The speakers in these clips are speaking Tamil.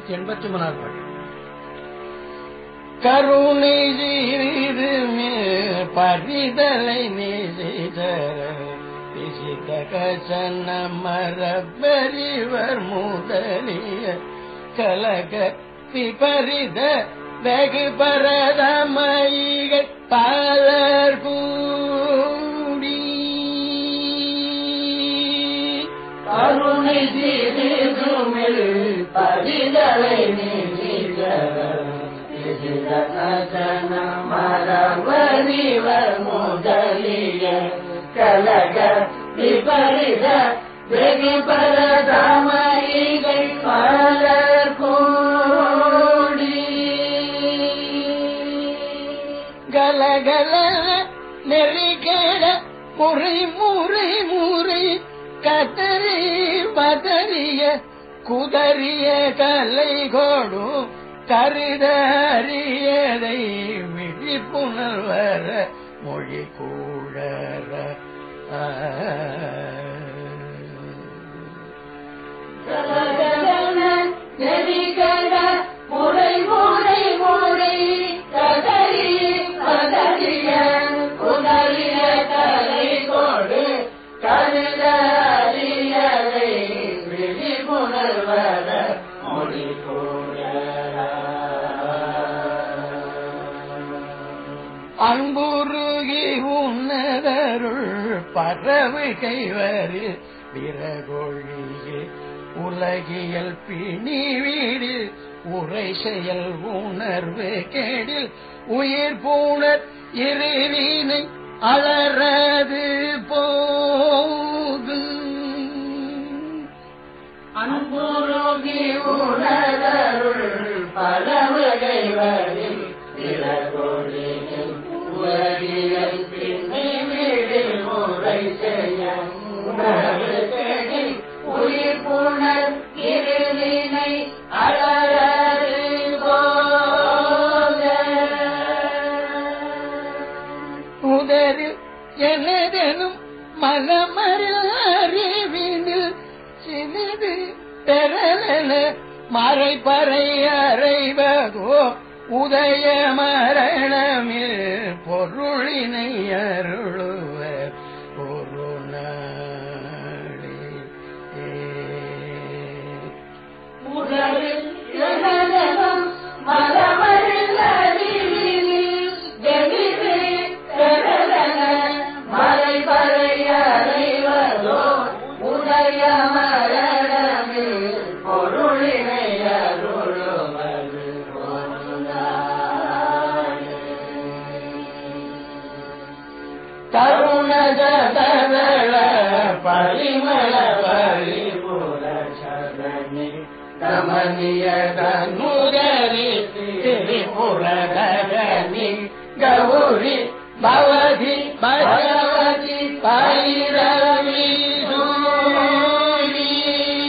எண்பத்தி மூணாவது பாட்டு கருணை செய்து பரிதலை நீ செய்தர பிசித கசன மரபரிவர் முதலிய கலக விபரித வெகு பரதமயிகள் பலர் கூடி கருணை சிறிதுமில் பதிதலை மரவரிவர் முதலிய கலக விபரித வெகு பரதமயிகள் பலர் கூடி கலகல நெறிகேட முறை முறை முறை கதறி பதறிய குதறிய கலை கொடும் கருதறியதை விழிப்புணர்வர மொழி கூடற ஆ. கலகலன நெறிகட முறை முறை முறை கதறி பதறிய உதறிய கலை கொடு கருத அறியதை விழிப்புணர்வர மொழி அன்புருகி உன்னதருள் பறவு கைவரில் விரகொழியே உலகியல் பிணி வீடு உரை செயல் உணர்வு கேடில் உயிர் பூணர் இருவினை அலறது போது அன்புருகி உணரருள் பலவகை வரில் பிறகொழியில் உலகியல் பின்னி வீடில் முறை செய்ய உணர்வுகளில் உயிர் புணர் இருளினை அழறது போல முதலில் எனதெனும் மனமரில் அறிவினில் சிறிது பெறலென மறைப்பறை அறைவதோ உதய மரணமில் பொருளினை அருளுவர் ஒரு நாளே முதலில் எனதெனும் மலமரில் அறிவினில் தெளிவு பெறலன மலைபறை அறைவதோ உதய மரணமில் பொருளினை அருளுவது ஒரு நாளே. தருண தருணதரள பரிமள பரிபுர சரணி கமனிய தனுகரி திரிபுரதரணி கௌரி பவதி பகவதி பைரவி சூரி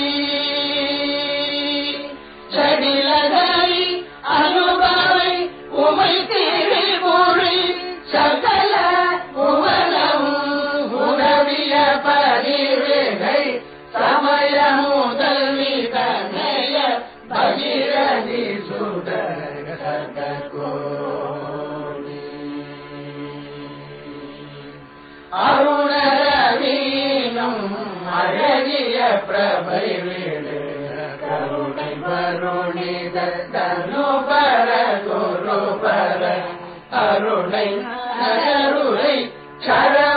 சடிலதாரி அனுபவை உமை திரிபுரி சகல உவலமும் உணவிய பதிவுகை சமய முதல்வி தன்னைய பகிரதி சுடர் சதகோடி அருணரவீனும் அழகிய பிரபை வீடு கருணை வருணித தனுபர குருபர அருணை நகருளை சர